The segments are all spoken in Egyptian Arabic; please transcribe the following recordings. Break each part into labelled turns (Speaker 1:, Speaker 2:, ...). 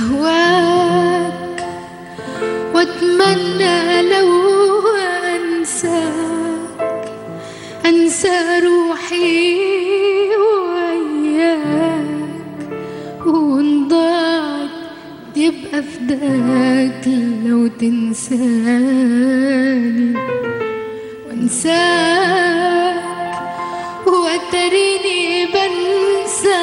Speaker 1: أهواك وأتمنى لو أنساك أنسى روحي وياك وانضاك يبقى فداك لو تنساني وانساك وتريني بنسى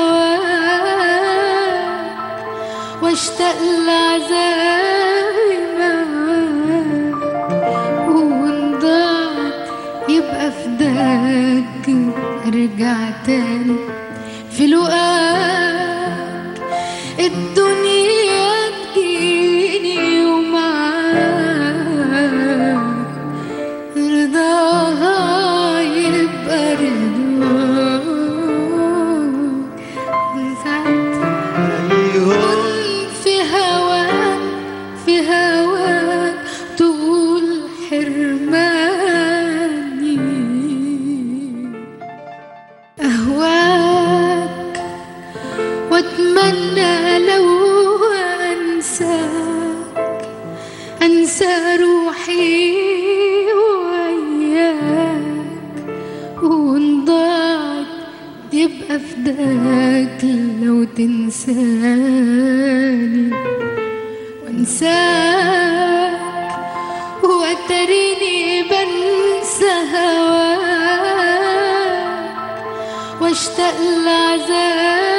Speaker 1: هواك واشتاق لعذابي معاك وانضاك يبقى فداك ارجع تاني في لقاك الدنيا تجيني ومعاك رضاها يبقى رضاك ساعات كن في هواك في هواك طول حرماني أهواك وأتمنى لو أنساك أنسى روحي وياك وانضاك يبقى فداك لو تنساني وانساك وتريني بنسى هواك واشتاق لعذابي